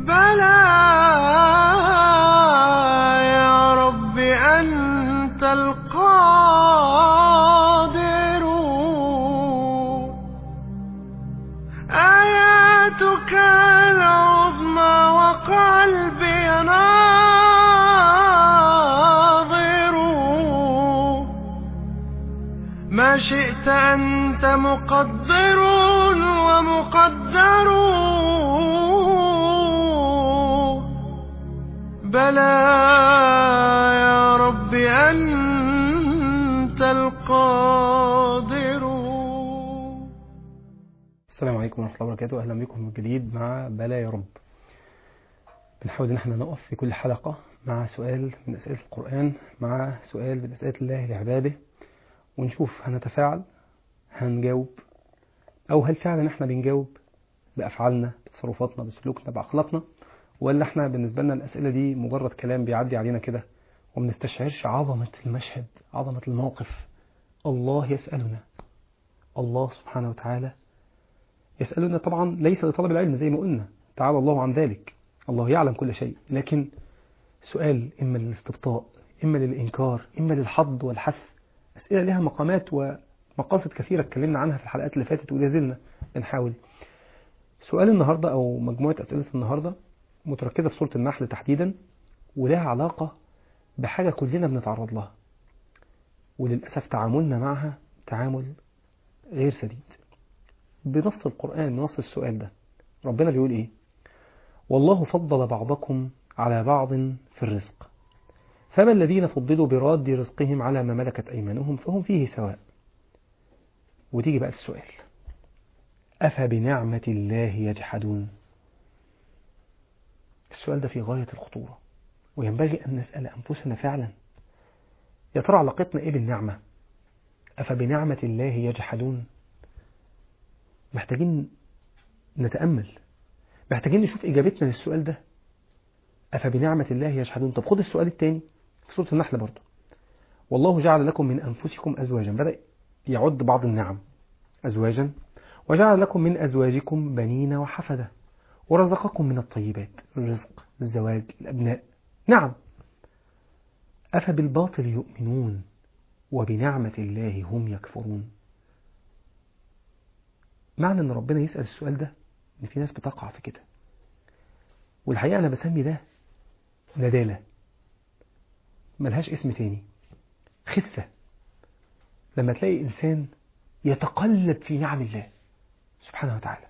بلى يا رب أنت القادر آياتك العظمى وقلبي ناظر ما شئت أنت مقدر ومقدر بلى يا رب أنت القادر السلام عليكم ورحمة الله وبركاته أهلا بكم من جديد مع بلا يا رب بنحاول إن احنا نقف في كل حلقة مع سؤال من أسئلة القرآن مع سؤال من أسئلة الله لعباده ونشوف هنتفاعل هنجاوب أو هل فعلا احنا بنجاوب بأفعالنا بتصرفاتنا بسلوكنا بأخلاقنا ولا احنا بالنسبة لنا الأسئلة دي مجرد كلام بيعدي علينا كده وما بنستشعرش عظمة المشهد عظمة الموقف الله يسألنا الله سبحانه وتعالى يسألنا طبعا ليس لطلب العلم زي ما قلنا تعالى الله عن ذلك الله يعلم كل شيء لكن سؤال إما للاستبطاء إما للإنكار إما للحض والحث أسئلة لها مقامات ومقاصد كثيرة اتكلمنا عنها في الحلقات اللي فاتت ولا زلنا بنحاول سؤال النهاردة أو مجموعة أسئلة النهاردة متركزة في سورة النحل تحديدا ولها علاقة بحاجة كلنا بنتعرض لها وللأسف تعاملنا معها تعامل غير سديد بنص القرآن بنص السؤال ده ربنا بيقول إيه والله فضل بعضكم على بعض في الرزق فما الذين فضلوا براد رزقهم على ما ملكت أيمانهم فهم فيه سواء وتيجي بقى السؤال أفبنعمة الله يجحدون السؤال ده في غاية الخطورة وينبغي أن نسأل أنفسنا فعلا يا ترى علاقتنا إيه بالنعمة أفبنعمة الله يجحدون محتاجين نتأمل محتاجين نشوف إجابتنا للسؤال ده أفبنعمة الله يجحدون طب خد السؤال الثاني في سورة النحل برضه والله جعل لكم من أنفسكم أزواجا بدأ يعد بعض النعم أزواجا وجعل لكم من أزواجكم بنين وحفدة ورزقكم من الطيبات الرزق الزواج الأبناء نعم أفبالباطل يؤمنون وبنعمة الله هم يكفرون معنى أن ربنا يسأل السؤال ده أن في ناس بتقع في كده والحقيقة أنا بسمي ده ندالة ملهاش اسم تاني خسة لما تلاقي إنسان يتقلب في نعم الله سبحانه وتعالى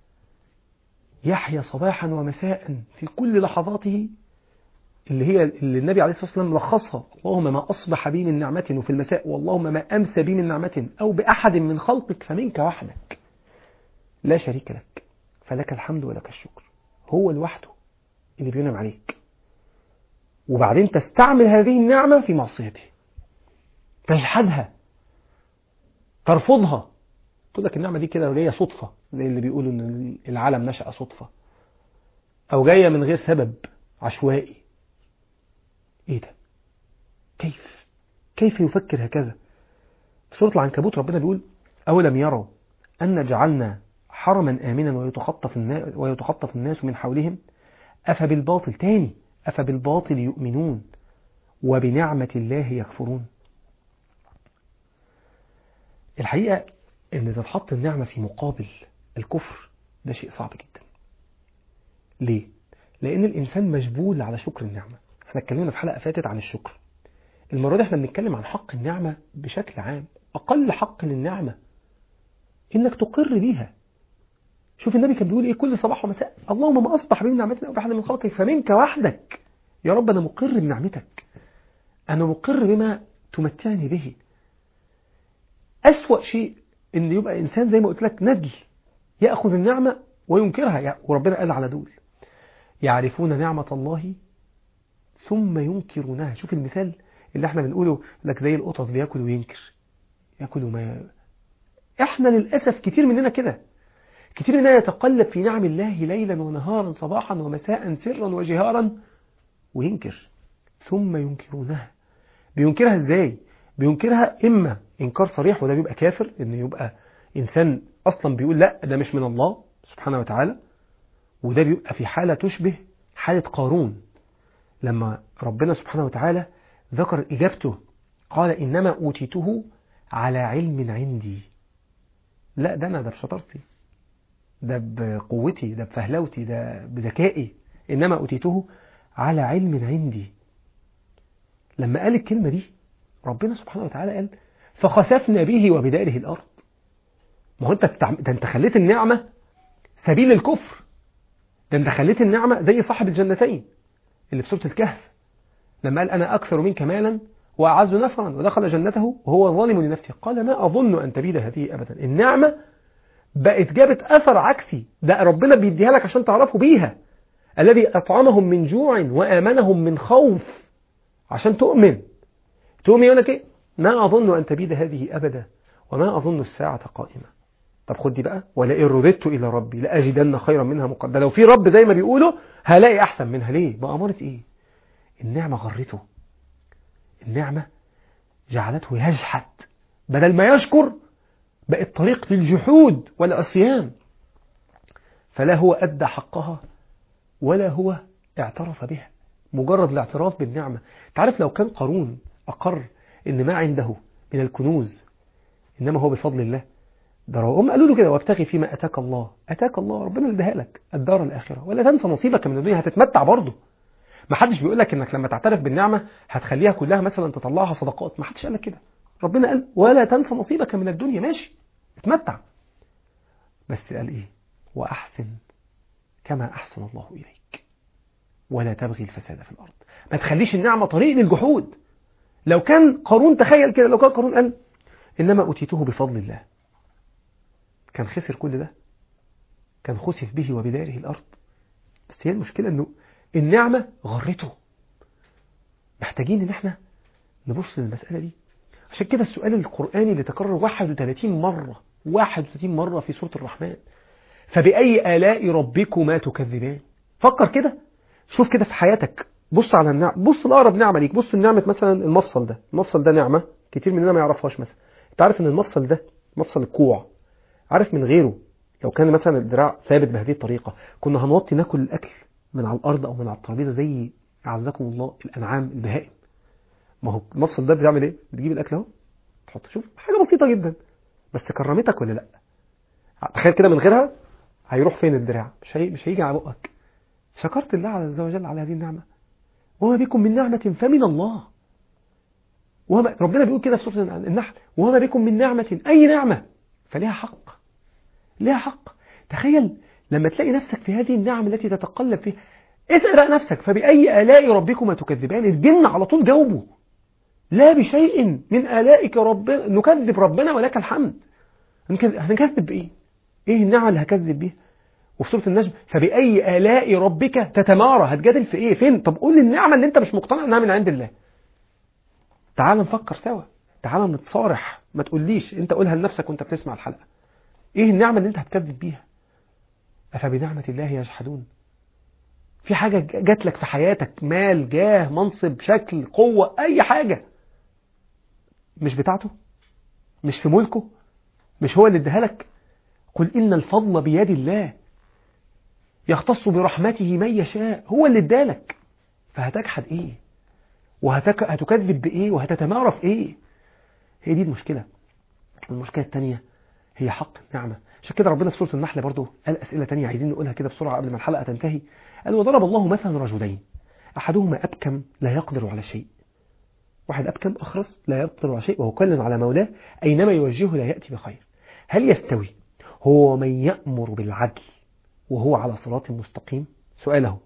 يحيا صباحا ومساء في كل لحظاته اللي هي اللي النبي عليه الصلاة والسلام لخصها اللهم ما أصبح بي من نعمة وفي المساء واللهم ما أمسى بي من نعمة أو بأحد من خلقك فمنك وحدك لا شريك لك فلك الحمد ولك الشكر هو لوحده اللي بينعم عليك وبعدين تستعمل هذه النعمة في معصيته تجحدها ترفضها تقول لك النعمة دي كده جاية صدفة زي اللي بيقولوا ان العالم نشأ صدفة او جاية من غير سبب عشوائي ايه ده كيف كيف يفكر هكذا في سورة العنكبوت ربنا بيقول أولم يروا أن جعلنا حرما آمنا ويتخطف الناس, ويتخطف الناس من حولهم أفبالباطل تاني أفبالباطل يؤمنون وبنعمة الله يكفرون الحقيقة ان تتحط النعمة في مقابل الكفر ده شيء صعب جدا ليه؟ لأن الإنسان مجبول على شكر النعمة احنا اتكلمنا في حلقة فاتت عن الشكر المرة دي احنا بنتكلم عن حق النعمة بشكل عام أقل حق للنعمة إنك تقر بيها شوف النبي كان بيقول إيه كل صباح ومساء اللهم ما أصبح بي نعمتنا أو بأحد من خلقك فمنك وحدك يا رب أنا مقر بنعمتك أنا مقر بما تمتعني به أسوأ شيء إن يبقى إنسان زي ما قلت لك ندل يأخذ النعمة وينكرها وربنا قال على دول يعرفون نعمة الله ثم ينكرونها شوف المثال اللي احنا بنقوله لك زي القطط بياكل وينكر ياكل وما احنا للأسف كتير مننا كده كتير مننا يتقلب في نعم الله ليلا ونهارا صباحا ومساء سرا وجهارا وينكر ثم ينكرونها بينكرها ازاي بينكرها اما انكار صريح وده بيبقى كافر ان يبقى انسان اصلا بيقول لا ده مش من الله سبحانه وتعالى وده بيبقى في حالة تشبه حالة قارون لما ربنا سبحانه وتعالى ذكر إجابته قال إنما أوتيته على علم عندي لا ده أنا ده بشطارتي ده بقوتي ده بفهلوتي ده بذكائي إنما أوتيته على علم عندي لما قال الكلمة دي ربنا سبحانه وتعالى قال فخسفنا به وبداره الأرض ما هو أنت بتعم... ده أنت خليت النعمة سبيل الكفر ده أنت خليت النعمة زي صاحب الجنتين اللي في سورة الكهف لما قال أنا أكثر منك مالا وأعز نفرا ودخل جنته وهو ظالم لنفسه قال ما أظن أن تبيد هذه أبدا النعمة بقت جابت أثر عكسي ده ربنا بيديها لك عشان تعرفوا بيها الذي أطعمهم من جوع وآمنهم من خوف عشان تؤمن تؤمن يقول لك إيه ما أظن أن تبيد هذه أبدا وما أظن الساعة قائمة طب خد دي بقى ولئن رددت إلى ربي لأجدن خيرا منها مقدما لو في رب زي ما بيقولوا هلاقي أحسن منها ليه بأمارة إيه النعمة غرته النعمة جعلته يجحد بدل ما يشكر بقت طريق للجحود والعصيان فلا هو أدى حقها ولا هو اعترف بها مجرد الاعتراف بالنعمة تعرف لو كان قارون أقر إن ما عنده من الكنوز إنما هو بفضل الله ده هم قالوا له كده وابتغي فيما أتاك الله أتاك الله ربنا اللي اداها لك الدار الآخرة ولا تنسى نصيبك من الدنيا هتتمتع برضه ما حدش بيقول لك انك لما تعترف بالنعمة هتخليها كلها مثلا تطلعها صدقات ما حدش قال لك كده ربنا قال ولا تنسى نصيبك من الدنيا ماشي اتمتع بس قال ايه واحسن كما احسن الله اليك ولا تبغي الفساد في الارض ما تخليش النعمة طريق للجحود لو كان قارون تخيل كده لو كان قارون قال انما اوتيته بفضل الله كان خسر كل ده كان خسف به وبداره الارض بس هي المشكلة انه النعمة غرته محتاجين ان احنا نبص للمسألة دي عشان كده السؤال القرآني اللي تكرر 31 مرة 31 مرة في سورة الرحمن فبأي آلاء ربكما تكذبان فكر كده شوف كده في حياتك بص على النعم بص لأقرب نعمة ليك بص لنعمة مثلا المفصل ده المفصل ده نعمة كتير مننا ما يعرفهاش مثلا انت عارف ان المفصل ده مفصل الكوع عارف من غيره لو كان مثلا الدراع ثابت بهذه الطريقة كنا هنوطي ناكل الأكل من على الأرض أو من على الترابيزة زي أعزكم الله الأنعام البهائم ما هو المفصل ده بتعمل إيه؟ بتجيب الأكل أهو تحط شوف حاجة بسيطة جدا بس كرمتك ولا لأ؟ تخيل كده من غيرها هيروح فين الدراع؟ مش هي... مش هيجي على بقك شكرت الله عز وجل على هذه النعمة وما بكم من نعمة فمن الله وما ربنا بيقول كده في سورة النحل وما بكم من نعمة أي نعمة فليها حق ليها حق تخيل لما تلاقي نفسك في هذه النعم التي تتقلب فيها اسأل بقى نفسك فبأي آلاء ربكما تكذبان الجن على طول جاوبوا لا بشيء من آلائك ربنا نكذب ربنا ولك الحمد هنكذب بإيه إيه النعم اللي هكذب بيها وفي سورة النجم فبأي آلاء ربك تتمارى هتجادل في إيه فين طب قول لي النعمة اللي أنت مش مقتنع إنها من عند الله تعال نفكر سوا تعال نتصارح ما تقوليش أنت قولها لنفسك وأنت بتسمع الحلقة إيه النعمة اللي أنت هتكذب بيها أفبنعمة الله يجحدون في حاجة جات لك في حياتك مال جاه منصب شكل قوة أي حاجة مش بتاعته مش في ملكه مش هو اللي اداها لك قل إن الفضل بيد الله يختص برحمته من يشاء هو اللي ادالك فهتجحد ايه وهتكذب بايه وهتتمارى في ايه هي دي المشكلة المشكلة الثانية هي حق النعمة عشان كده ربنا في سورة النحل برضو قال أسئلة تانية عايزين نقولها كده بسرعة قبل ما الحلقة تنتهي قال وضرب الله مثلا رجلين أحدهما أبكم لا يقدر على شيء واحد أبكم أخرس لا يقدر على شيء وهو كل على مولاه أينما يوجهه لا يأتي بخير هل يستوي هو من يأمر بالعدل وهو على صراط مستقيم سؤاله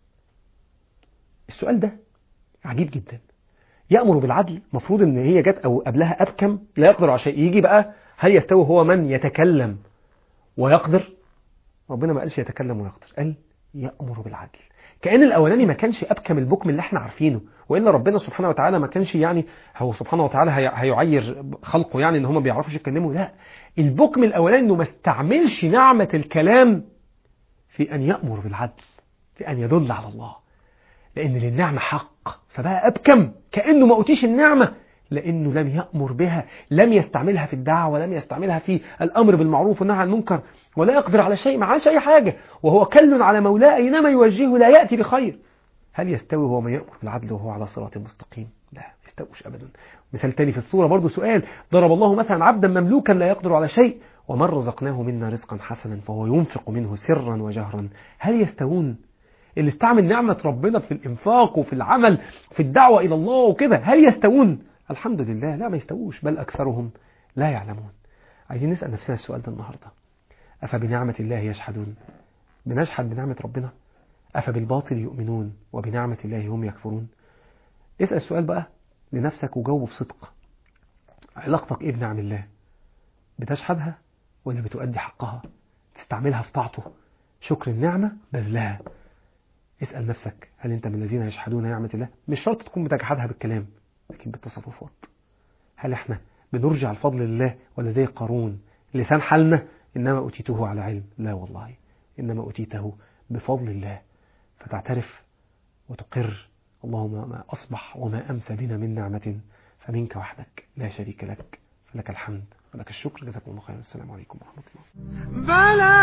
السؤال ده عجيب جدا يأمر بالعدل مفروض ان هي جت او قبلها أبكم لا يقدر على شيء يجي بقى هل يستوي هو من يتكلم ويقدر ربنا ما قالش يتكلم ويقدر قال يأمر بالعدل كأن الأولاني ما كانش أبكم البكم اللي احنا عارفينه وإلا ربنا سبحانه وتعالى ما كانش يعني هو سبحانه وتعالى هيعير خلقه يعني إن هم بيعرفوش يتكلموا لا البكم الأولاني إنه ما استعملش نعمة الكلام في أن يأمر بالعدل في أن يدل على الله لأن للنعمة حق فبقى أبكم كأنه ما أوتيش النعمة لأنه لم يأمر بها لم يستعملها في الدعوة ولم يستعملها في الأمر بالمعروف والنهي عن المنكر ولا يقدر على شيء ما عملش أي حاجة وهو كل على مولاه أينما يوجهه لا يأتي بخير هل يستوي هو من يأمر بالعدل وهو على صراط مستقيم لا يستوش أبدا مثال تاني في الصورة برضو سؤال ضرب الله مثلا عبدا مملوكا لا يقدر على شيء ومن رزقناه منا رزقا حسنا فهو ينفق منه سرا وجهرا هل يستوون اللي استعمل نعمة ربنا في الإنفاق وفي العمل في الدعوة إلى الله وكده هل يستوون الحمد لله لا ما يستووش بل أكثرهم لا يعلمون عايزين نسأل نفسنا السؤال ده النهاردة أفبنعمة الله يجحدون بنجحد بنعمة ربنا أفبالباطل يؤمنون وبنعمة الله هم يكفرون اسأل السؤال بقى لنفسك وجاوب بصدق علاقتك إيه بنعم الله بتجحدها ولا بتؤدي حقها تستعملها في طاعته شكر النعمة بذلها اسأل نفسك هل أنت من الذين يجحدون نعمة الله مش شرط تكون بتجحدها بالكلام لكن بالتصرفات هل احنا بنرجع الفضل لله ولا زي قارون لسان حالنا إنما أوتيته على علم لا والله إنما أوتيته بفضل الله فتعترف وتقر اللهم ما أصبح وما أمسى بنا من نعمة فمنك وحدك لا شريك لك فلك الحمد ولك الشكر جزاكم الله خيرا السلام عليكم ورحمة الله بلى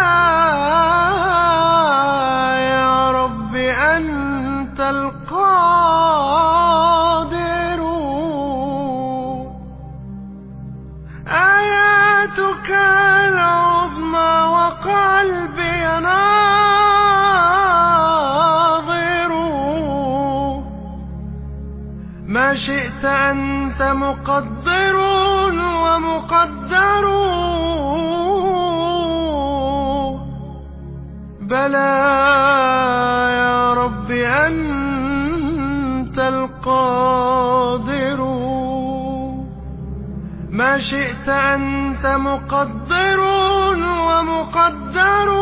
يا رب أنت القادر آياتك العظمى وقلبي ناظر ما شئت أنت مقدر ومقدر بلى يا رب أنت القادر ما شئت أنت مقدر ومقدر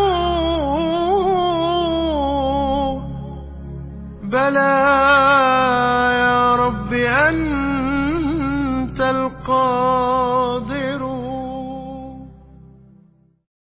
بلى يا رب أنت القادر